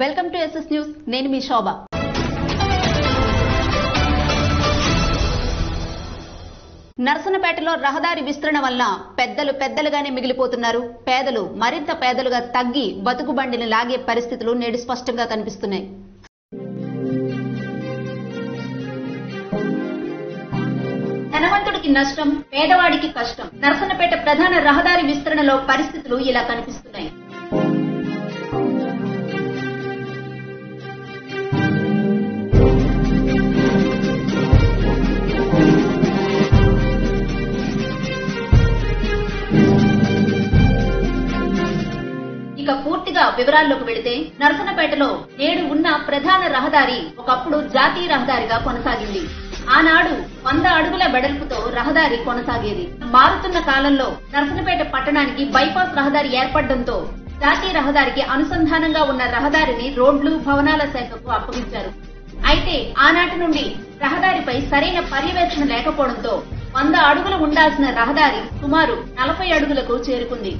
Welcome to SS news నేను మీ శోభ నర్సనపేటలో రహదారి విస్తరణ వలన పెద్దలు పెద్దలుగానే మిగిలిపోతున్నారు పేదలు మరింత పేదలుగా తగ్గి బతుకు బండిని లాగే పరిస్థితులు నేడు స్పష్టంగా కనిపిస్తున్నాయి ధనవంతుడికి నష్టం పేదవాడికి కష్టం నర్సనపేట ప్రధాన రహదారి విస్తరణలో పరిస్థితులు ఇలా కనిపిస్తున్నాయి ఇక పూర్తిగా వివరాల్లోకి వెళితే నరసనపేటలో నేడు ఉన్న ప్రధాన రహదారి ఒకప్పుడు జాతీయ రహదారిగా కొనసాగింది ఆనాడు వంద అడుగుల వెడల్పుతో రహదారి కొనసాగేది మారుతున్న కాలంలో నరసనపేట పట్టణానికి బైపాస్ రహదారి ఏర్పడడంతో జాతీయ రహదారికి అనుసంధానంగా ఉన్న రహదారిని రోడ్లు భవనాల శాఖకు అప్పగించారు అయితే ఆనాటి నుండి రహదారిపై సరైన పర్యవేక్షణ లేకపోవడంతో వంద అడుగులు ఉండాల్సిన రహదారి సుమారు నలభై అడుగులకు చేరుకుంది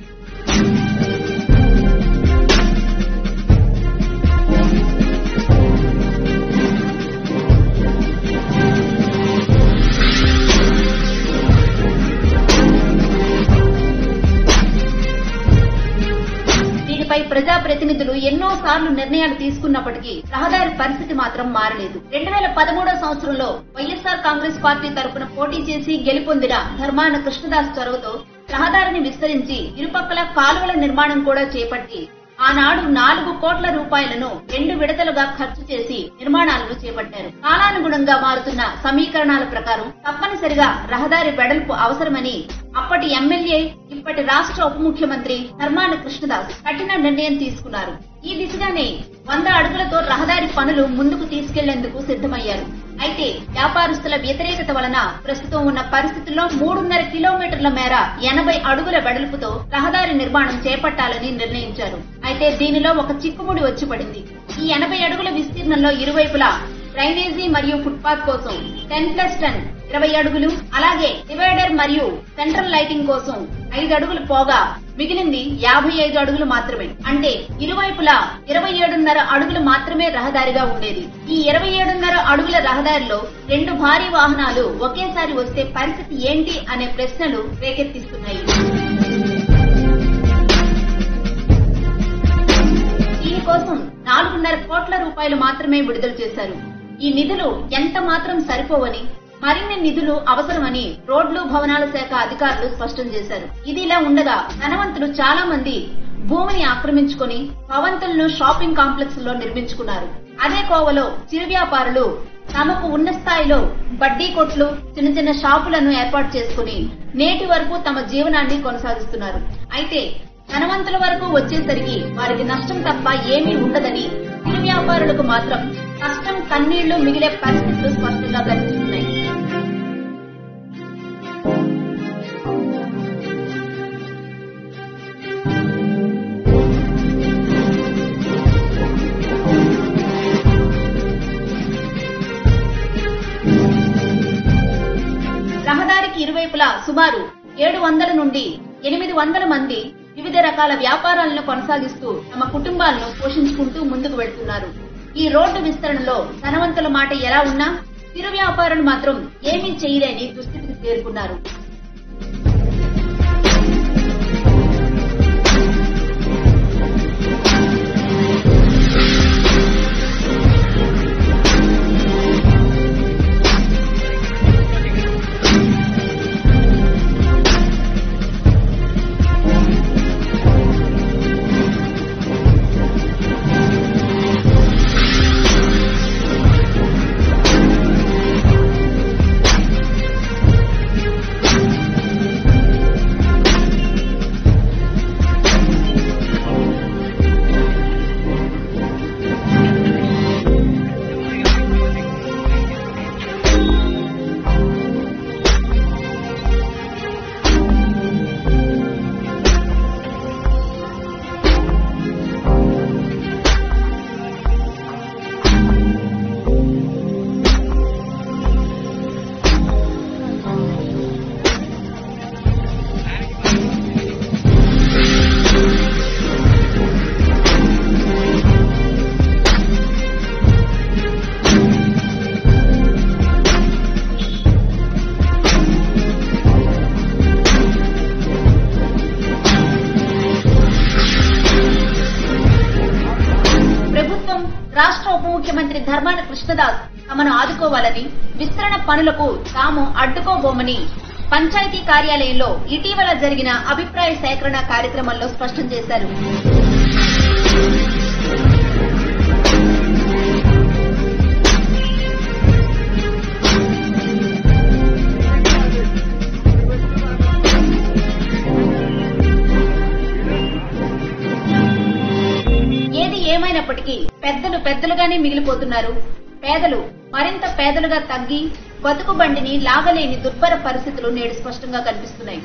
దీనిపై ప్రజాప్రతినిధులు ఎన్నో సార్లు నిర్ణయాలు తీసుకున్నప్పటికీ రహదారి పరిస్థితి మాత్రం మారలేదు రెండు వేల పదమూడో సంవత్సరంలో వైఎస్ఆర్ కాంగ్రెస్ పార్టీ తరపున పోటీ చేసి గెలుపొందిన ధర్మాన కృష్ణదాస్ చొరవతో రహదారిని విస్తరించి ఇరుపక్కల కాలువల నిర్మాణం కూడా చేపట్టి ఆనాడు నాలుగు కోట్ల రూపాయలను రెండు విడతలుగా ఖర్చు చేసి నిర్మాణాలను చేపట్టారు కాలానుగుణంగా మారుతున్న సమీకరణాల ప్రకారం తప్పనిసరిగా రహదారి వెడల్పు అవసరమని అప్పటి ఎమ్మెల్యే ఇప్పటి రాష్ట్ర ఉప ముఖ్యమంత్రి ధర్మాన కృష్ణదాస్ కఠిన నిర్ణయం తీసుకున్నారు ఈ దిశగానే వంద అడుగులతో రహదారి పనులు ముందుకు తీసుకెళ్లేందుకు సిద్ధమయ్యారు అయితే వ్యాపారస్తుల వ్యతిరేకత వలన ప్రస్తుతం ఉన్న పరిస్థితుల్లో మూడున్నర కిలోమీటర్ల మేర ఎనభై అడుగుల వెడల్పుతో రహదారి నిర్మాణం చేపట్టాలని నిర్ణయించారు అయితే దీనిలో ఒక చిక్కుముడి వచ్చి పడింది ఈ ఎనభై అడుగుల విస్తీర్ణంలో ఇరువైపులా డ్రైనేజీ మరియు ఫుట్పాత్ కోసం టెన్ ప్లస్ టెన్ ఇరవై అడుగులు అలాగే డివైడర్ మరియు సెంట్రల్ లైటింగ్ కోసం ఐదు అడుగులు పోగా మిగిలింది యాభై ఐదు అడుగులు మాత్రమే అంటే ఇరువైపులా ఇరవై ఏడున్నర అడుగులు మాత్రమే రహదారిగా ఉండేది ఈ ఇరవై ఏడున్నర అడుగుల రహదారిలో రెండు భారీ వాహనాలు ఒకేసారి వస్తే పరిస్థితి ఏంటి అనే ప్రశ్నలు రేకెత్తిస్తున్నాయి దీనికోసం నాలుగున్నర కోట్ల రూపాయలు మాత్రమే విడుదల చేశారు ఈ నిధులు ఎంత మాత్రం సరిపోవని మరిన్ని నిధులు అవసరమని రోడ్లు భవనాల శాఖ అధికారులు స్పష్టం చేశారు ఇది ఇలా ఉండగా ధనవంతులు చాలా మంది భూమిని ఆక్రమించుకొని భవంతులను షాపింగ్ కాంప్లెక్స్ లో నిర్మించుకున్నారు అదే కోవలో చిరు వ్యాపారులు తమకు ఉన్న స్థాయిలో బడ్డీ కొట్లు చిన్న చిన్న షాపులను ఏర్పాటు చేసుకుని నేటి వరకు తమ జీవనాన్ని కొనసాగిస్తున్నారు అయితే ధనవంతుల వరకు వచ్చేసరికి వారికి నష్టం తప్ప ఏమీ ఉండదని చిరు వ్యాపారులకు మాత్రం కష్టం కన్నీళ్లు మిగిలే పరిస్థితులు స్పష్టంగా కనిపిస్తున్నాయి రహదారికి ఇరువైపులా సుమారు ఏడు వందల నుండి ఎనిమిది వందల మంది వివిధ రకాల వ్యాపారాలను కొనసాగిస్తూ తమ కుటుంబాలను పోషించుకుంటూ ముందుకు వెళ్తున్నారు ఈ రోడ్డు విస్తరణలో ధనవంతుల మాట ఎలా ఉన్నా చిరు వ్యాపారులు మాత్రం ఏమీ చేయలేని దుస్థితికి చేరుకున్నారు మంత్రి ధర్మాన కృష్ణదాస్ తమను ఆదుకోవాలని విస్తరణ పనులకు తాము అడ్డుకోబోమని పంచాయతీ కార్యాలయంలో ఇటీవల జరిగిన అభిప్రాయ సేకరణ కార్యక్రమంలో స్పష్టం చేశారు ఏది ఏమైనప్పటికీ పెద్దలు పెద్దలుగానే మిగిలిపోతున్నారు పేదలు మరింత పేదలుగా తగ్గి బతుకు బండిని లాగలేని దుర్భర పరిస్థితులు నేడు స్పష్టంగా కనిపిస్తున్నాయి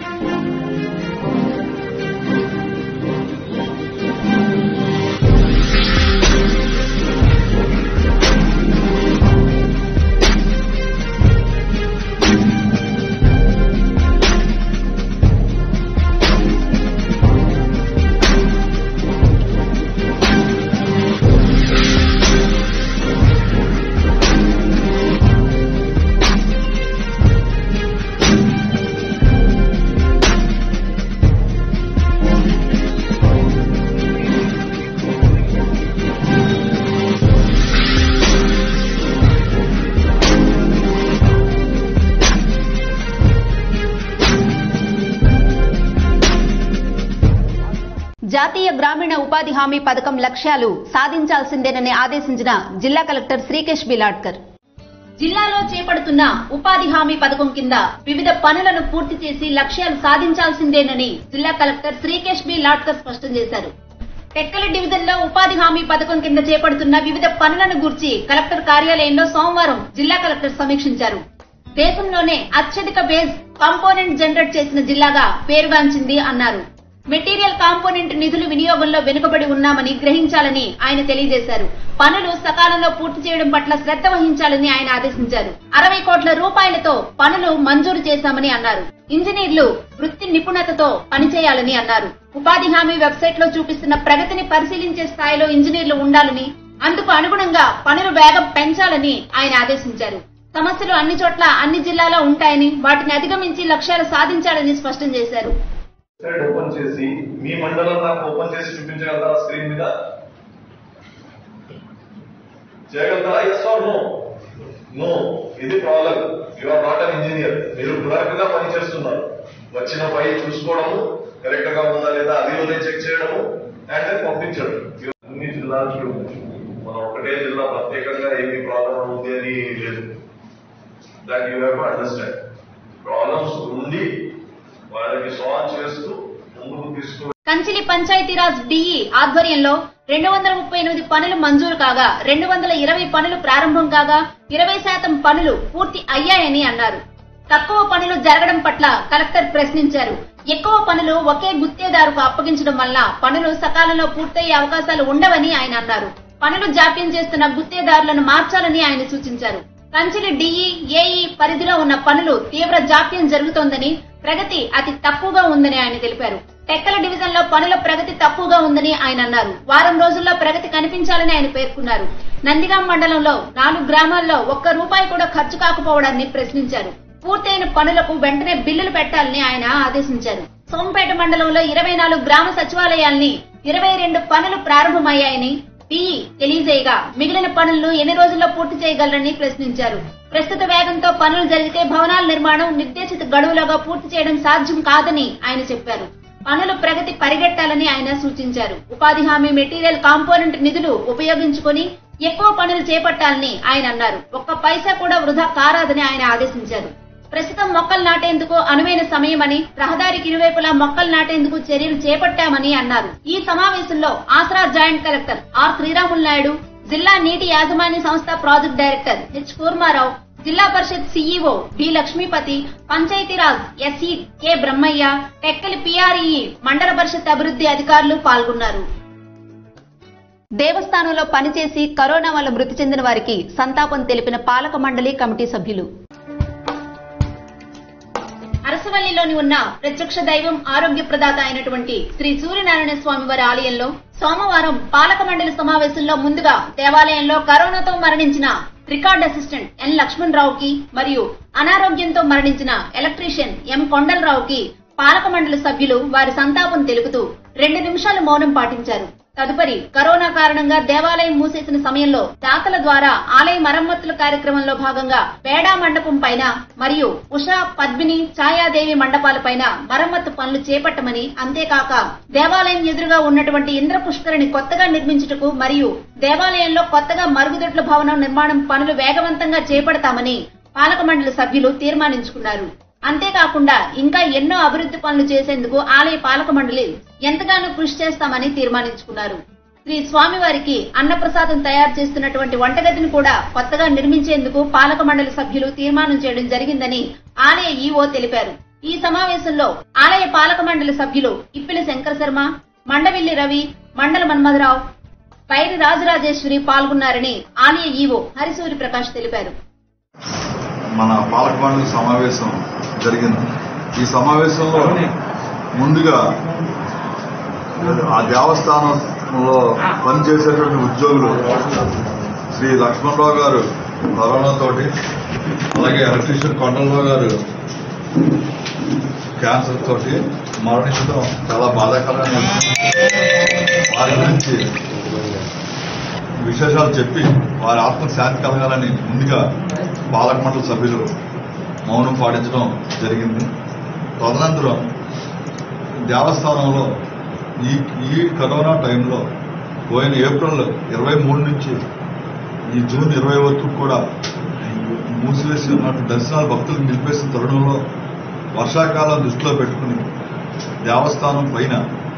జాతీయ గ్రామీణ ఉపాధి హామీ పథకం లక్ష్యాలు సాధించాల్సిందేనని ఆదేశించిన జిల్లా కలెక్టర్ శ్రీకేష్ బిలాడ్కర్ జిల్లాలో చేపడుతున్న ఉపాధి హామీ పథకం కింద వివిధ పనులను పూర్తి చేసి లక్ష్యాలు సాధించాల్సిందేనని జిల్లా కలెక్టర్ శ్రీకేష్ బి లాడ్కర్ స్పష్టం చేశారు టెక్కలి డివిజన్ లో ఉపాధి హామీ పథకం కింద చేపడుతున్న వివిధ పనులను గురించి కలెక్టర్ కార్యాలయంలో సోమవారం జిల్లా కలెక్టర్ సమీక్షించారు దేశంలోనే అత్యధిక బేస్ కాంపోనెంట్ జనరేట్ చేసిన జిల్లాగా పేరుగాంచింది అన్నారు మెటీరియల్ కాంపోనెంట్ నిధులు వినియోగంలో వెనుకబడి ఉన్నామని గ్రహించాలని ఆయన తెలియజేశారు పనులు సకాలంలో పూర్తి చేయడం పట్ల శ్రద్ధ వహించాలని ఆయన ఆదేశించారు అరవై కోట్ల రూపాయలతో పనులు మంజూరు చేశామని అన్నారు ఇంజనీర్లు వృత్తి నిపుణతతో పనిచేయాలని అన్నారు ఉపాధి హామీ వెబ్సైట్ లో చూపిస్తున్న ప్రగతిని పరిశీలించే స్థాయిలో ఇంజనీర్లు ఉండాలని అందుకు అనుగుణంగా పనులు వేగం పెంచాలని ఆయన ఆదేశించారు సమస్యలు అన్ని చోట్ల అన్ని జిల్లాలో ఉంటాయని వాటిని అధిగమించి లక్ష్యాలు సాధించాలని స్పష్టం చేశారు వెబ్సైట్ ఓపెన్ చేసి మీ మండలం నాకు ఓపెన్ చేసి చూపించగలరా స్క్రీన్ మీద చేయగలుగుతారా ఎస్ ఆర్ నో నో ఇది problem you are not an engineer మీరు క్లర్క్ గా పనిచేస్తున్నారు వచ్చిన ఫైల్ చూసుకోవడము కరెక్ట్ గా ఉందా లేదా అది రోజే చెక్ చేయడము అండ్ దెన్ పంపించడం అన్ని జిల్లాలు మనం ఒకటే జిల్లా ప్రత్యేకంగా ఏమి ప్రాబ్లం ఉంది అని లేదు that you have understand problems ఉండి వాళ్ళకి సాల్వ్ చేస్తూ ముందుకు తీసుకు కంచిలి పంచాయతీరాజ్ డిఈ ఆధ్వర్యంలో రెండు వందల ముప్పై ఎనిమిది పనులు మంజూరు కాగా రెండు వందల ఇరవై పనులు ప్రారంభం కాగా ఇరవై శాతం పనులు పూర్తి అయ్యాయని అన్నారు తక్కువ పనులు జరగడం పట్ల కలెక్టర్ ప్రశ్నించారు ఎక్కువ పనులు ఒకే గుత్తేదారుకు అప్పగించడం వల్ల పనులు సకాలంలో పూర్తయ్యే అవకాశాలు ఉండవని ఆయన అన్నారు పనులు జాప్యం చేస్తున్న గుత్తేదారులను మార్చాలని ఆయన సూచించారు కంచిలి డిఈ ఏఈ పరిధిలో ఉన్న పనులు తీవ్ర జాప్యం జరుగుతోందని ప్రగతి అతి తక్కువగా ఉందని ఆయన తెలిపారు టెక్కల డివిజన్ లో పనుల ప్రగతి తక్కువగా ఉందని ఆయన అన్నారు వారం రోజుల్లో ప్రగతి కనిపించాలని ఆయన పేర్కొన్నారు నందిగాం మండలంలో నాలుగు గ్రామాల్లో ఒక్క రూపాయి కూడా ఖర్చు కాకపోవడాన్ని ప్రశ్నించారు పూర్తయిన పనులకు వెంటనే బిల్లులు పెట్టాలని ఆయన ఆదేశించారు సోంపేట మండలంలో ఇరవై నాలుగు గ్రామ సచివాలయాల్ని ఇరవై రెండు పనులు ప్రారంభమయ్యాయని టీఈ తెలియజేయగా మిగిలిన పనులను ఎన్ని రోజుల్లో పూర్తి చేయగలరని ప్రశ్నించారు ప్రస్తుత వేగంతో పనులు జరిగితే భవనాల నిర్మాణం నిర్దేశిత గడువులోగా పూర్తి చేయడం సాధ్యం కాదని ఆయన చెప్పారు పనుల ప్రగతి పరిగెట్టాలని ఆయన సూచించారు ఉపాధి హామీ మెటీరియల్ కాంపోనెంట్ నిధులు ఉపయోగించుకొని ఎక్కువ పనులు చేపట్టాలని ఆయన అన్నారు ఒక్క పైసా కూడా వృధా కారాదని ఆయన ఆదేశించారు ప్రస్తుతం మొక్కలు నాటేందుకు అనువైన సమయమని రహదారికి ఇరువైపులా మొక్కలు నాటేందుకు చర్యలు చేపట్టామని అన్నారు ఈ సమావేశంలో Aasara joint collector R Sriramulu Naidu జిల్లా నీటి యాజమాన్య సంస్థ project director H Kurmarao Zilla Parishad CEO D Lakshmipathi Panchayati Raj SE K Brahmaiah Tekkali PRE Mandal Parishad అభివృద్ధి అధికారులు పాల్గొన్నారు దేవస్థానంలో పనిచేసి కరోనా వల్ల మృతి చెందిన వారికి సంతాపం తెలిపిన పాలక మండలి కమిటీ సభ్యులు అరసవల్లిలోని ఉన్న ప్రత్యక్ష దైవం ఆరోగ్య ప్రదాత అయినటువంటి శ్రీ సూర్యనారాయణ స్వామి వారి ఆలయంలో సోమవారం పాలక మండలి సమావేశంలో ముందుగా దేవాలయంలో కరోనాతో మరణించిన రికార్డ్ అసిస్టెంట్ ఎన్ లక్ష్మణ్ రావుకి మరియు అనారోగ్యంతో మరణించిన ఎలక్ట్రీషియన్ ఎం కొండలరావుకి పాలక మండలి సభ్యులు వారి సంతాపం తెలుపుతూ రెండు నిమిషాలు మౌనం పాటించారు తదుపరి కరోనా కారణంగా దేవాలయం మూసేసిన సమయంలో దాతల ద్వారా ఆలయ మరమ్మతుల కార్యక్రమంలో భాగంగా పేడా మండపం పైన మరియు ఉషా పద్మిని ఛాయాదేవి మండపాలపైన మరమ్మతు పనులు చేపట్టమని అంతేకాక దేవాలయం ఎదురుగా ఉన్నటువంటి ఇంద్ర పుష్కరిని కొత్తగా నిర్మించుటకు మరియు దేవాలయంలో కొత్తగా మరుగుదొడ్ల భవనం నిర్మాణం పనులు వేగవంతంగా చేపడతామని పాలక మండలి సభ్యులు తీర్మానించుకున్నారు అంతేకాకుండా ఇంకా ఎన్నో అభివృద్ధి పనులు చేసేందుకు ఆలయ పాలక మండలి ఎంతగానో కృషి చేస్తామని తీర్మానించుకున్నారు శ్రీ స్వామివారికి అన్నప్రసాదం తయారు చేస్తున్నటువంటి వంటగదిని కూడా కొత్తగా నిర్మించేందుకు పాలక మండలి సభ్యులు తీర్మానం చేయడం జరిగిందని ఆలయ ఈవో తెలిపారు ఈ సమావేశంలో ఆలయ పాలక మండలి సభ్యులు ఇప్పిలి శంకర శర్మ మండవిల్లి రవి మండల మన్మథరావు పైరి రాజరాజేశ్వరి పాల్గొన్నారని ఆలయ ఈవో హరిసూరి ప్రకాష్ తెలిపారు మన పాలక మండలి సమావేశం జరిగింది ఈ సమావేశంలో ముందుగా ఆ దేవస్థానంలో పనిచేసేటువంటి ఉద్యోగులు శ్రీ లక్ష్మణరావు గారు కరోనాతోటి అలాగే ఎలక్ట్రీషియన్ కొండలరావు గారు క్యాన్సర్ తోటి మరణించడం చాలా బాధాకరంగా ఉంది. వారి గురించి విశేషాలు చెప్పి వారి ఆత్మకు శాంతి కలగాలని ముందుగా పాలక మండలి సభ్యులు మౌనం పాటించడం జరిగింది తదనంతరం దేవస్థానంలో ఈ ఈ కరోనా టైంలో పోయిన ఏప్రిల్ ఇరవై మూడు నుంచి ఈ జూన్ ఇరవై వరకు కూడా మూసివేసి ఉన్నట్టు దర్శనాలు భక్తులకు నిలిపేసిన తరుణంలో వర్షాకాలం దృష్టిలో పెట్టుకుని దేవస్థానం పైన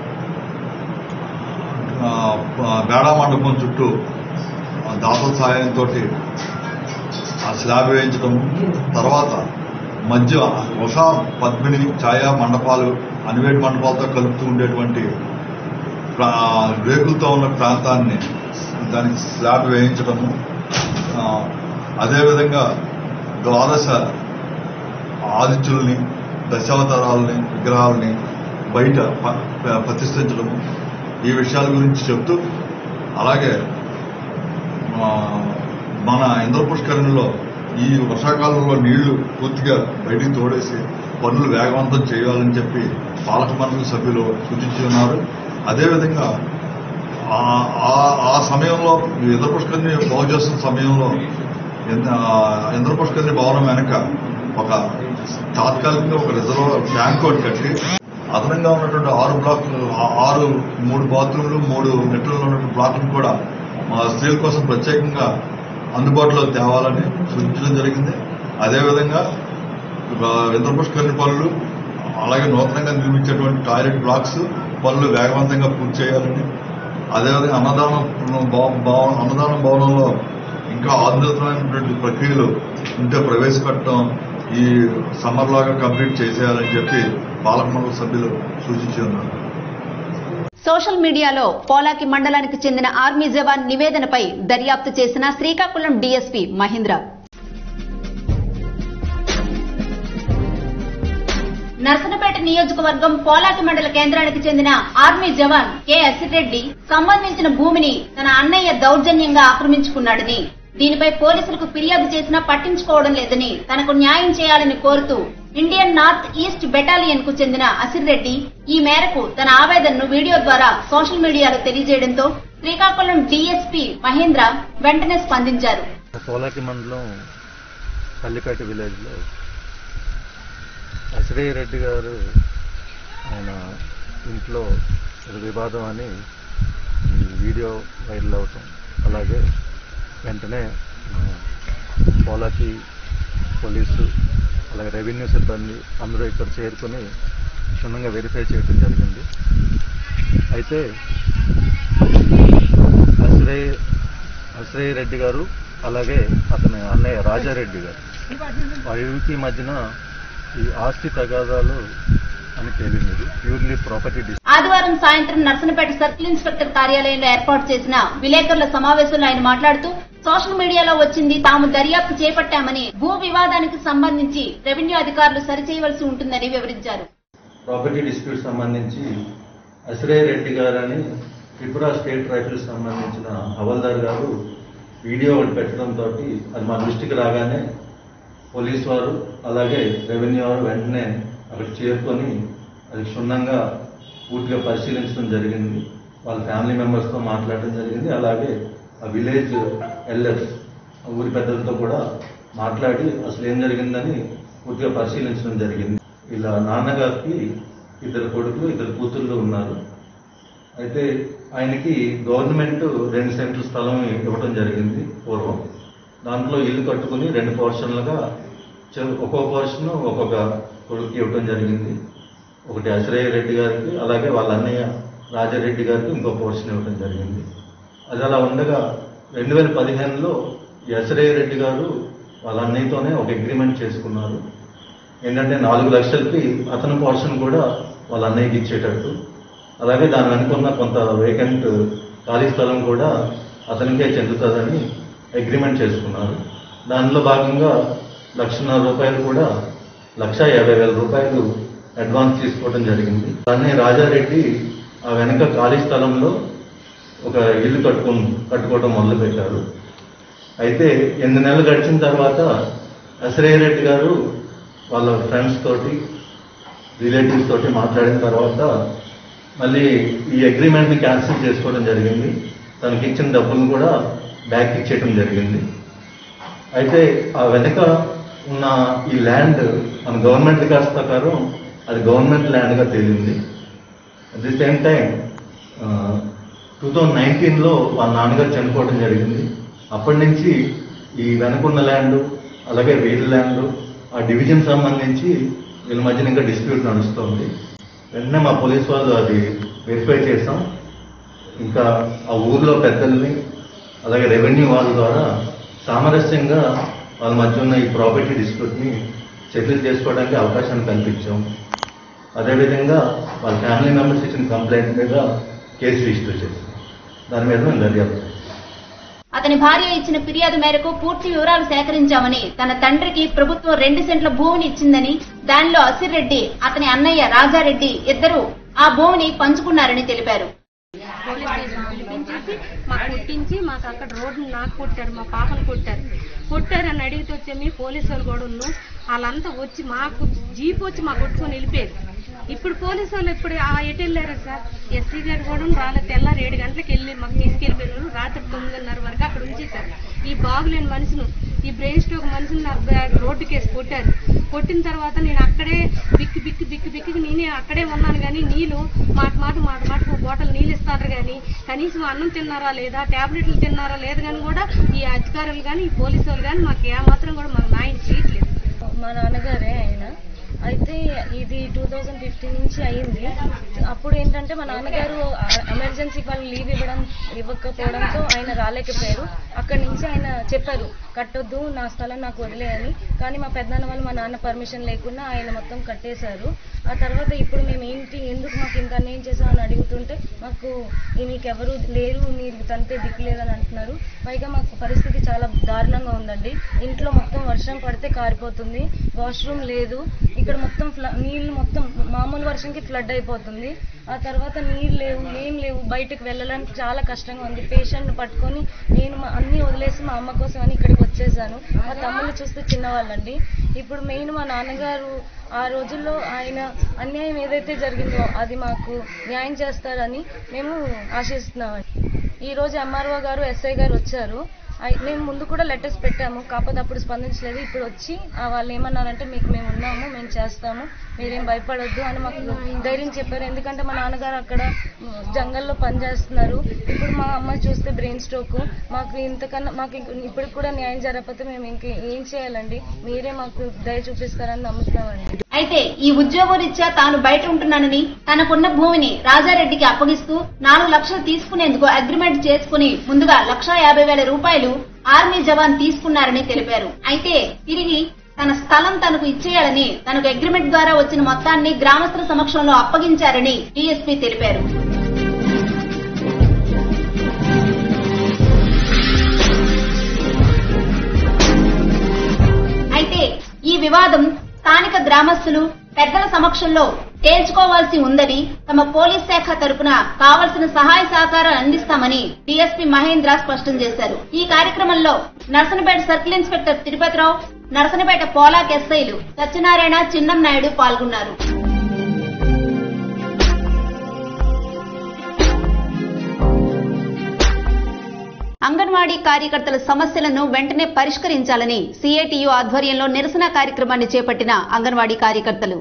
ఆ, బేడా మండపం చుట్టూ ఆ దాతల సహాయంతో ఆ స్లాబ్ వేయించడం తర్వాత మధ్య ఉషా పద్మిని ఛాయా మండపాలు అనివేటి మండపాలతో కలుపుతూ ఉండేటువంటి ప్రా- రేకులతో ఉన్న ప్రాంతాన్ని దానికి స్లాబ్ వేయించడము ఆ, అదేవిధంగా ద్వాదశ ఆదిత్యుల్ని దశావతారాలని విగ్రహాలని బయట ప- ప- ప్రతిష్ఠించడము ఈ విషయాల గురించి చెప్తూ అలాగే ఆ, మన ఇంద్ర పుష్కరిణిలో ఈ వర్షాకాలంలో నీళ్లు పూర్తిగా బయటికి తోడేసి పనులు వేగవంతం చేయాలని చెప్పి పాలక మండలి సభ్యులు సూచించి ఉన్నారు అదేవిధంగా ఆ- ఆ- ఆ సమయంలో ఈ ఇంద్ర పుష్కరిని బాగు చేస్తున్న సమయంలో ఇంద- ఆ ఇంద్ర పుష్కరిని భవనం వెనక ఒక తాత్కాలికంగా ఒక రిజర్వ్ ట్యాంక్ ఒకటి కట్టి అదనంగా ఉన్నటువంటి ఆరు బ్లాక్ ఆరు మూడు బాత్రూమ్లు మూడు మెట్రోలో ఉన్నటువంటి బ్లాక్లు కూడా మా స్త్రీల కోసం ప్రత్యేకంగా అందుబాటులో తేవాలని సూచించడం జరిగింది అదేవిధంగా ఇంద్ర పుష్కరిణి పనులు అలాగే నూతనంగా నిర్మించేటువంటి టాయిలెట్ బ్లాక్స్ పనులు వేగవంతంగా పూర్తి చేయాలని అదేవిధంగా అన్నదానం భవ- భవ- అన్నదానం భవనంలో ఇంకా ఆధునికమైనటువంటి ప్రక్రియలు ఉంటే ప్రవేశపెట్టడం ఈ సమ్మర్ లాగా కంప్లీట్ చేసేయాలని చెప్పి పాలక మండలి సభ్యులు సూచించి ఉన్నారు సోషల్ మీడియాలో పోలాకి మండలానికి చెందిన ఆర్మీ జవాన్ నివేదనపై దర్యాప్తు చేసిన శ్రీకాకుళం డీఎస్పీ మహేంద్ర నర్సనపేట నియోజకవర్గం పోలాకి మండల కేంద్రానికి చెందిన ఆర్మీ జవాన్ కె అసిరెడ్డి సంబంధించిన భూమిని తన అన్నయ్య దౌర్జన్యంగా ఆక్రమించుకున్నాడని దీనిపై పోలీసులకు ఫిర్యాదు చేసినా పట్టించుకోవడం లేదని తనకు న్యాయం చేయాలని కోరుతూ ఇండియన్ నార్త్ ఈస్ట్ బెటాలియన్ కు చెందిన అసిరెడ్డి ఈ మేరకు తన ఆవేదనను వీడియో ద్వారా సోషల్ మీడియాలో తెలియజేయడంతో శ్రీకాకుళం డీఎస్పీ మహేంద్ర వెంటనే స్పందించారు పోలాకి మండలం పల్లిపేట విలేజ్లో అశ్రయ్య రెడ్డి గారు ఆయన ఇంట్లో ఏదో వివాదం అని ఈ వీడియో వైరల్ అవటం అలాగే వెంటనే ఆ, పోలాకి పోలీసు అలాగే రెవెన్యూ సిబ్బంది అందరూ ఇక్కడ చేరుకొని క్షుణ్ణంగా వెరిఫై చేయడం జరిగింది అయితే అశ్రయ్ అశ్రయ్ రెడ్డి గారు అలాగే అతని అన్నయ్య రాజారెడ్డి గారు వారికి మధ్యన ఈ ఆస్తి తగాదాలు అని తేలింది ఇది. ప్యూర్లీ ప్రాపర్టీ డిస్ ఆదివారం సాయంత్రం నర్సనపేట సర్కిల్ ఇన్స్పెక్టర్ కార్యాలయంలో ఏర్పాటు చేసిన విలేకరుల సమావేశంలో ఆయన మాట్లాడుతూ సోషల్ మీడియాలో వచ్చింది తాము దర్యాప్తు చేపట్టామని భూ వివాదానికి సంబంధించి రెవెన్యూ అధికారులు సరిచేయవలసి ఉంటుందని వివరించారు ప్రాపర్టీ డిస్ప్యూట్ సంబంధించి అశ్రయ్ రెడ్డి గారు అని త్రిపుర స్టేట్ రైఫిల్స్ సంబంధించిన హవల్దార్ గారు వీడియో ఒకటి పెట్టడంతో అది మా దృష్టికి రాగానే పోలీస్ వారు అలాగే రెవెన్యూ వారు వెంటనే అక్కడ చేరుకొని అది క్షుణ్ణంగా పూర్తిగా పరిశీలించడం జరిగింది వాళ్ళ ఫ్యామిలీ మెంబర్స్తో మాట్లాడడం జరిగింది అలాగే ఆ విలేజ్ ఎల్ఎస్ ఊరి పెద్దలతో కూడా మాట్లాడి అసలు ఏం జరిగిందని పూర్తిగా పరిశీలించడం జరిగింది ఇలా నాన్నగారికి ఇద్దరు కొడుకులు ఇద్దరు కూతుళ్ళు ఉన్నారు అయితే ఆయనకి గవర్నమెంట్ రెండు సెంట్ల స్థలం ఇవ్వడం జరిగింది పూర్వం దాంట్లో ఇల్లు కట్టుకుని రెండు పోర్షన్లుగా చె- ఒక్కో పోర్షన్ ఒక్కొక్క కొడుకు ఇవ్వడం జరిగింది ఒకటి అశ్రయ్య రెడ్డి గారికి అలాగే వాళ్ళ అన్నయ్య రాజారెడ్డి గారికి ఇంకో పోర్షన్ ఇవ్వడం జరిగింది అది అలా ఉండగా రెండు వేల పదిహేనులో అశ్రయ్య రెడ్డి గారు వాళ్ళ అన్నయ్యతోనే ఒక అగ్రిమెంట్ చేసుకున్నారు ఏంటంటే నాలుగు లక్షలకి అతని పోర్షన్ కూడా వాళ్ళ అన్నయ్యకి ఇచ్చేటట్టు అలాగే దాని వెనుకున్న కొంత వేకెంట్ ఖాళీ స్థలం కూడా అతనికే చెందుతుందని అగ్రిమెంట్ చేసుకున్నారు దానిలో భాగంగా లక్షన్నర రూపాయలు కూడా లక్ష యాభై వేల రూపాయలు అడ్వాన్స్ తీసుకోవడం జరిగింది దాన్ని రాజారెడ్డి ఆ వెనక ఖాళీ స్థలంలో ఒక ఇల్లు కట్టుకు కట్టుకోవడం మొదలు పెట్టారు అయితే ఎనిమిది నెలలు గడిచిన తర్వాత అశ్రయ్య రెడ్డి గారు వాళ్ళ ఫ్రెండ్స్ తోటి రిలేటివ్స్ తోటి మాట్లాడిన తర్వాత మళ్ళీ ఈ అగ్రిమెంట్ని క్యాన్సిల్ చేసుకోవడం జరిగింది తనకి ఇచ్చిన డబ్బులు కూడా బ్యాక్ ఇచ్చేయడం జరిగింది అయితే ఆ వెనక ఉన్న ఈ ల్యాండ్ మన గవర్నమెంట్ రికార్డ్స్ ప్రకారం అది గవర్నమెంట్ ల్యాండ్గా తేలింది at the same time two thousand నైన్టీన్లో వాళ్ళ నాన్నగారు చనిపోవడం జరిగింది అప్పటి నుంచి ఈ వెనకున్న ల్యాండ్ అలాగే వీళ్ళ ల్యాండ్ ఆ డివిజన్ సంబంధించి వీళ్ళ మధ్యన ఇంకా డిస్ప్యూట్ నడుస్తుంది వెంటనే మా పోలీస్ వాళ్ళు అది వెరిఫై చేసాం ఇంకా ఆ ఊర్లో పెద్దల్ని అలాగే రెవెన్యూ వాళ్ళ ద్వారా సామరస్యంగా వాళ్ళ మధ్య ఉన్న ఈ ప్రాపర్టీ డిస్ప్యూట్ని సెటిల్ చేసుకోవడానికి అవకాశాన్ని కల్పించాం అదేవిధంగా వాళ్ళ ఫ్యామిలీ మెంబర్స్ ఇచ్చిన కంప్లైంట్ మీద కేసు రిజిస్టర్ చేశాం దాని మీద మేము దర్యాప్తు చేస్తాం. అతని భార్య ఇచ్చిన ఫిర్యాదు మేరకు పూర్తి వివరాలు సేకరించామని తన తండ్రికి ప్రభుత్వం రెండు సెంట్ల భూమిని ఇచ్చిందని దానిలో అసిర్ రెడ్డి అతని అన్నయ్య రాజారెడ్డి ఇద్దరు ఆ భూమిని పంచుకున్నారని తెలిపారు పోలీస్ స్టేషన్ పిలిపించేసి మాకు కుట్టించి మాకు అక్కడ రోడ్డు నాకు కొట్టారు మా పాపను కొట్టారు కొట్టారని అడిగితే వచ్చే పోలీసు వాళ్ళు కూడా ఉన్నాం వాళ్ళంతా వచ్చి మాకు జీప్ వచ్చి మా కొట్టుకొని వెళ్ళిపోయారు ఇప్పుడు పోలీసు వాళ్ళు ఇప్పుడు ఆ ఎటు వెళ్ళారా సార్ ఎస్సీ గారు కూడా రాలేదు తెల్లారి ఏడు గంటలకు వెళ్ళి మాకు తీసుకెళ్ళిపోయినారు రాత్రి తొమ్మిదిన్నర వరకు అక్కడ ఉంచేశారు ఈ బాగులేని మనిషిని ఈ బ్రెయిన్ స్ట్రోక్ మనిషిని నా బ్యా- రోడ్డుకేసి కొట్టారు కొట్టిన తర్వాత నేను అక్కడే బిక్కి బిక్కి బిక్కి బిక్కి నేనే అక్కడే ఉన్నాను కానీ నీళ్ళు మాట మాట మాట మాటకు బాటలు నీళ్ళు ఇస్తారు కానీ కనీసం అన్నం తిన్నారా లేదా టాబ్లెట్లు తిన్నారా లేదు కానీ కూడా ఈ అధికారులు కానీ ఈ పోలీసు వాళ్ళు కానీ మాకు ఏమాత్రం కూడా మాకు న్యాయం చేయట్లేదు మా నాన్నగారే ఆయన అయితే ఇది టూ థౌజండ్ ఫిఫ్టీన్ నుంచి అయింది అప్పుడు ఏంటంటే మా నాన్నగారు ఎమర్జెన్సీ వాళ్ళు లీవ్ ఇవ్వడం ఇవ్వకపోవడంతో ఆయన రాలేకపోయారు అక్కడి నుంచి ఆయన చెప్పారు కట్టొద్దు నా స్థలం నాకు వదిలేయని కానీ మా పెద్దనాన్న వాళ్ళు మా నాన్న పర్మిషన్ లేకుండా ఆయన మొత్తం కట్టేశారు ఆ తర్వాత ఇప్పుడు మేము ఏంటి ఎందుకు మాకు ఇంత అన్యాయం చేసామని అడుగుతుంటే మాకు ఈ మీకు ఎవరు లేరు మీరు తంతే దిక్కు లేదని అంటున్నారు పైగా మాకు పరిస్థితి చాలా దారుణంగా ఉందండి ఇంట్లో మొత్తం వర్షం పడితే కారిపోతుంది వాష్రూమ్ లేదు ఇక్కడ మొత్తం ఫ్ల నీళ్ళు మొత్తం మామూలు వర్షంకి ఫ్లడ్ అయిపోతుంది ఆ తర్వాత నీళ్ళు లేవు ఏం లేవు బయటకు వెళ్ళడానికి చాలా కష్టంగా ఉంది పేషెంట్ పట్టుకొని నేను మా అన్నీ వదిలేసి మా అమ్మ కోసం అని ఇక్కడికి వచ్చేసాను మా తమ్ముళ్ళు చూస్తే చిన్నవాళ్ళండి ఇప్పుడు మెయిన్ మా నాన్నగారు ఆ రోజుల్లో ఆయన అన్యాయం ఏదైతే జరిగిందో అది మాకు న్యాయం చేస్తారని మేము ఆశిస్తున్నామండి ఈ రోజు ఎంఆర్ఓ గారు ఎస్ఐ గారు వచ్చారు అయ్- మేము ముందు కూడా లెటర్స్ పెట్టాము కాకపోతే అప్పుడు స్పందించలేదు ఇప్పుడు వచ్చి ఆ వాళ్ళు ఏమన్నారంటే మీకు మేము ఉన్నాము మేము చేస్తాము మీరేం భయపడొద్దు అని మాకు ధైర్యం చెప్పారు ఎందుకంటే మా నాన్నగారు అక్కడ ఉమ్, జంగల్లో పనిచేస్తున్నారు ఇప్పుడు మా అమ్మ చూస్తే బ్రెయిన్ స్ట్రోక్ మాకు ఇంతకన్నా మాకు ఇంక- ఇప్పటికి కూడా న్యాయం జరగకపోతే మేము ఇంక ఏం చేయాలండి మీరే మాకు దయ చూపిస్తారని నమ్ముతున్నామండి అయితే ఈ ఉద్యోగరీత్యా తాను బయట ఉంటున్నానని తనకున్న భూమిని రాజారెడ్డికి అప్పగిస్తూ నాలుగు లక్షలు తీసుకునేందుకు అగ్రిమెంట్ చేసుకుని ముందుగా లక్షా యాభై వేల రూపాయలు ఆర్మీ జవాన్ తీసుకున్నారని తెలిపారు అయితే తిరిగి తన స్థలం తనకు ఇచ్చేయాలని తనకు అగ్రిమెంట్ ద్వారా వచ్చిన మొత్తాన్ని గ్రామస్తుల సమక్షంలో అప్పగించారని డీఎస్పీ తెలిపారు అయితే ఈ వివాదం స్థానిక గ్రామస్తులు పెద్దల సమక్షంలో తేల్చుకోవాల్సి ఉందని తమ పోలీస్ శాఖ తరపున కావలసిన సహాయ సహకారం అందిస్తామని డీఎస్పీ మహేంద్ర స్పష్టం చేశారు ఈ కార్యక్రమంలో నర్సనపేట సర్కిల్ ఇన్స్పెక్టర్ తిరుపతిరావు నర్సనపేట పోలాక్ ఎస్ఐలు సత్యనారాయణ చిన్నం నాయుడు పాల్గొన్నారు అంగన్వాడీ కార్యకర్తల సమస్యలను వెంటనే పరిష్కరించాలని సిఐటియు ఆధ్వర్యంలో నిరసన కార్యక్రమాన్ని చేపట్టిన అంగన్వాడీ కార్యకర్తలు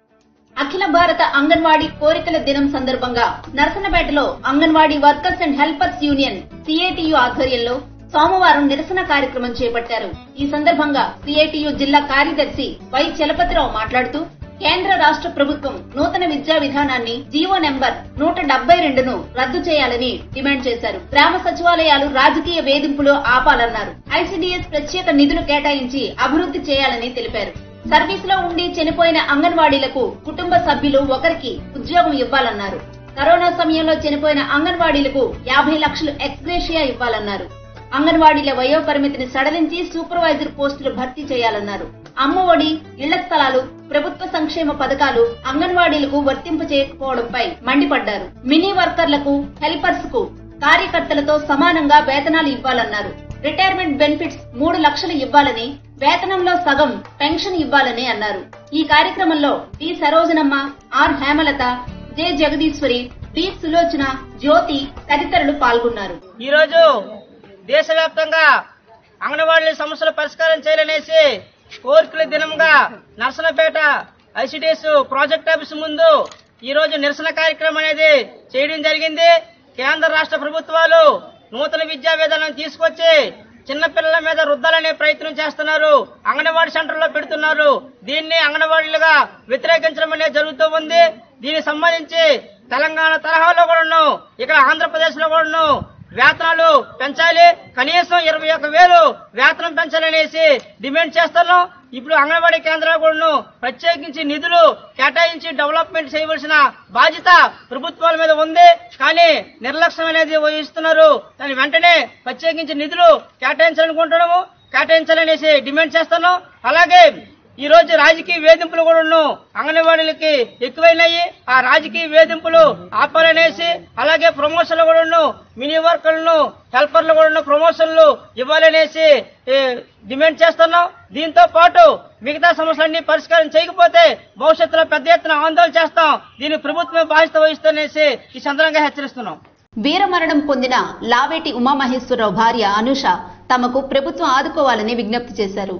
అఖిల భారత అంగన్వాడీ కోరికల దినం సందర్భంగా నరసనపేటలో anganwadi workers and helpers union CITU ఆధ్వర్యంలో సోమవారం నిరసన కార్యక్రమం చేపట్టారు ఈ సందర్భంగా సిఐటియు జిల్లా కార్యదర్శి వై చలపతిరావు మాట్లాడుతూ కేంద్ర రాష్ట్ర ప్రభుత్వం నూతన విద్యా విధానాన్ని జీవో నెంబర్ నూట డెబ్బై రెండును రద్దు చేయాలని డిమాండ్ చేశారు గ్రామ సచివాలయాలు రాజకీయ వేధింపులు ఆపాలన్నారు ఐసీడీఎస్ ప్రత్యేక నిధులు కేటాయించి అభివృద్ధి చేయాలని తెలిపారు సర్వీస్ లో ఉండి చనిపోయిన అంగన్వాడీలకు కుటుంబ సభ్యులు ఒకరికి ఉద్యోగం ఇవ్వాలన్నారు కరోనా సమయంలో చనిపోయిన అంగన్వాడీలకు యాభై లక్షలు ఎక్స్గ్రేషియా ఇవ్వాలన్నారు అంగన్వాడీల వయో పరిమితిని సడలించి సూపర్వైజర్ పోస్టులు భర్తీ చేయాలన్నారు అమ్మఒడి ఇళ్ల స్థలాలు ప్రభుత్వ సంక్షేమ పథకాలు అంగన్వాడీలకు వర్తింప చేయకపోవడంపై మండిపడ్డారు మినీ వర్కర్లకు హెల్పర్స్ కు కార్యకర్తలతో సమానంగా వేతనాలు ఇవ్వాలన్నారు రిటైర్మెంట్ బెనిఫిట్స్ మూడు లక్షలు ఇవ్వాలని వేతనంలో సగం పెన్షన్ ఇవ్వాలని అన్నారు ఈ కార్యక్రమంలో D Sarojanamma R Hemalatha J Jagadeeswari D Sulochana Jyothi తదితరులు పాల్గొన్నారు ఈ రోజు దేశవ్యాప్తంగా అంగన్వాడీ సమస్యల పరిష్కారం చేయాలనేసి కోరికల దినంగా నర్సనపేట ఐసిడిఎస్ ప్రాజెక్ట్ ఆఫీస్ ముందు ఈ రోజు నిరసన కార్యక్రమం అనేది చేయడం జరిగింది కేంద్ర రాష్ట్ర ప్రభుత్వాలు నూతన విద్యా విధానం తీసుకొచ్చి చిన్నపిల్లల మీద రుద్దాలనే ప్రయత్నం చేస్తున్నారు అంగన్వాడీ సెంటర్లో పెడుతున్నారు దీన్ని అంగన్వాడీలుగా వ్యతిరేకించడం అనేది జరుగుతూ ఉంది దీనికి సంబంధించి తెలంగాణ తరహాలో కూడాను ఇక్కడ ఆంధ్రప్రదేశ్ లో కూడాను వేతనాలు పెంచాలి కనీసం ఇరవై ఒక్క వేలు వేతనం పెంచాలనేసి డిమాండ్ చేస్తున్నాం ఇప్పుడు అంగన్వాడీ కేంద్రాలు కూడాను ప్రత్యేకించి నిధులు కేటాయించి డెవలప్మెంట్ చేయవలసిన బాధ్యత ప్రభుత్వాల మీద ఉంది కానీ నిర్లక్ష్యం అనేది వహిస్తున్నారు దాని వెంటనే ప్రత్యేకించి నిధులు కేటాయించాలనుకుంటున్నాము కేటాయించాలనేసి డిమాండ్ చేస్తున్నాం అలాగే ఈ రోజు రాజకీయ వేధింపులు కూడా అంగన్వాడీలకి ఎక్కువైనాయి ఆ రాజకీయ వేధింపులు ఆపాలనేసి అలాగే ప్రమోషన్లు కూడా మినీ వర్కర్లను హెల్పర్లు కూడా ప్రమోషన్లు ఇవ్వాలనేసి ఏ, డిమాండ్ చేస్తున్నాం దీంతో పాటు మిగతా సమస్యలన్నీ పరిష్కారం చేయకపోతే భవిష్యత్తులో పెద్ద ఎత్తున ఆందోళన చేస్తాం దీనికి ప్రభుత్వమే బాధ్యత వహిస్తనేసి ఈ సందర్భంగా హెచ్చరిస్తున్నాం వీరమరణం పొందిన లావేటి ఉమామహేశ్వరరావు భార్య అనుష తమకు ప్రభుత్వం ఆదుకోవాలని విజ్ఞప్తి చేశారు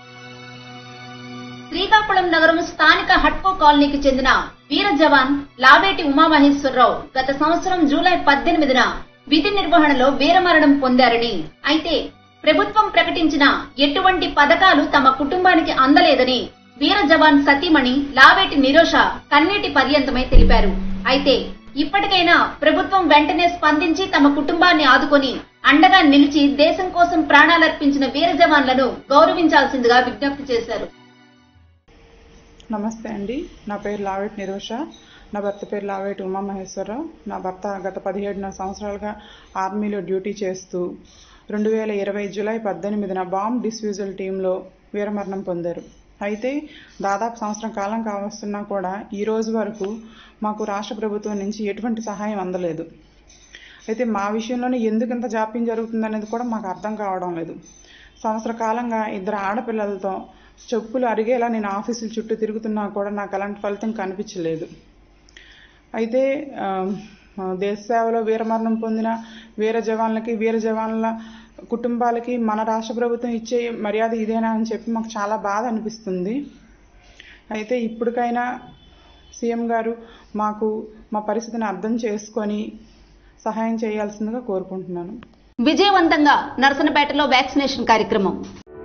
శ్రీకాకుళం నగరం స్థానిక హట్కో కాలనీకి చెందిన వీర జవాన్ లావేటి ఉమామహేశ్వరరావు గత సంవత్సరం జూలై పద్దెనిమిదిన విధి నిర్వహణలో వీరమరణం పొందారని అయితే ప్రభుత్వం ప్రకటించిన ఎటువంటి పథకాలు తమ కుటుంబానికి అందలేదని వీర జవాన్ సతీమణి లావేటి నిరోష కన్నీటి పర్యంతమై తెలిపారు అయితే ఇప్పటికైనా ప్రభుత్వం వెంటనే స్పందించి తమ కుటుంబాన్ని ఆదుకొని అండగా నిలిచి దేశం కోసం ప్రాణాలర్పించిన వీర జవాన్లను గౌరవించాల్సిందిగా విజ్ఞప్తి చేశారు నమస్తే అండి నా పేరు లావేట్ నిరోష నా భర్త పేరు లావేట్ ఉమామహేశ్వరరావు నా భర్త గత పదిహేడున సంవత్సరాలుగా ఆర్మీలో డ్యూటీ చేస్తూ రెండు వేల ఇరవై జూలై పద్దెనిమిదిన బాంబ్ డిస్ఫ్యూజల్ టీంలో వీరమరణం పొందారు అయితే దాదాపు సంవత్సరం కాలం కావస్తున్నా కూడా ఈ రోజు వరకు మాకు రాష్ట్ర ప్రభుత్వం నుంచి ఎటువంటి సహాయం అందలేదు అయితే మా విషయంలోనే ఎందుకు ఇంత జాప్యం జరుగుతుందనేది కూడా మాకు అర్థం కావడం లేదు సంవత్సర కాలంగా ఇద్దరు ఆడపిల్లలతో చెప్పులు అరిగేలా నేను ఆఫీసుల చుట్టూ తిరుగుతున్నా కూడా నాకు అలాంటి ఫలితం కనిపించలేదు అయితే ఆ, ఆ, దేశ సేవలో వీరమరణం పొందిన వీర జవాన్లకి వీర జవాన్ల కుటుంబాలకి మన రాష్ట్ర ప్రభుత్వం ఇచ్చే మర్యాద ఇదేనా అని చెప్పి మాకు చాలా బాధ అనిపిస్తుంది అయితే ఇప్పటికైనా సీఎం గారు మాకు మా పరిస్థితిని అర్థం చేసుకొని సహాయం చేయాల్సిందిగా కోరుకుంటున్నాను విజయవంతంగా నరసనపేటలో వ్యాక్సినేషన్ కార్యక్రమం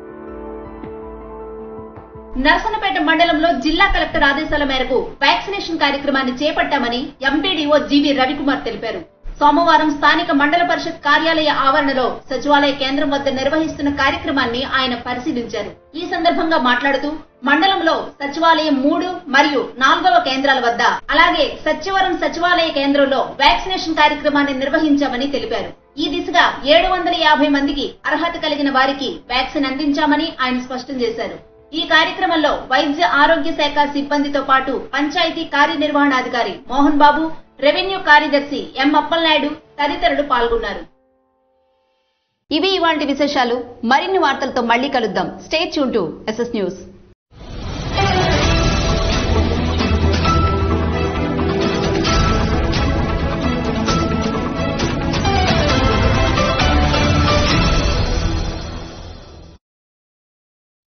నరసనపేట మండలంలో జిల్లా కలెక్టర్ ఆదేశాల మేరకు వ్యాక్సినేషన్ కార్యక్రమాన్ని చేపట్టామని ఎంపీడీఓ జీవీ రవికుమార్ తెలిపారు సోమవారం స్థానిక మండల పరిషత్ కార్యాలయ ఆవరణలో సచివాలయ కేంద్రం వద్ద నిర్వహిస్తున్న కార్యక్రమాన్ని ఆయన పరిశీలించారు ఈ సందర్భంగా మాట్లాడుతూ మండలంలో సచివాలయం మూడు మరియు నాలుగవ కేంద్రాల వద్ద అలాగే సచివరం సచివాలయ కేంద్రంలో వ్యాక్సినేషన్ కార్యక్రమాన్ని నిర్వహించామని తెలిపారు ఈ దిశగా ఏడు వందల యాభై మందికి అర్హత కలిగిన వారికి వ్యాక్సిన్ అందించామని ఆయన స్పష్టం చేశారు ఈ కార్యక్రమంలో వైద్య ఆరోగ్య శాఖ సిబ్బందితో పాటు పంచాయతీ కార్యనిర్వహణాధికారి మోహన్ బాబు రెవెన్యూ కార్యదర్శి ఎం అప్పలనాయుడు తదితరులు పాల్గొన్నారు ఇవి ఇవాంటి విశేషాలు మరిన్ని వార్తలతో మళ్ళీ కలుద్దాం stay tune to SS news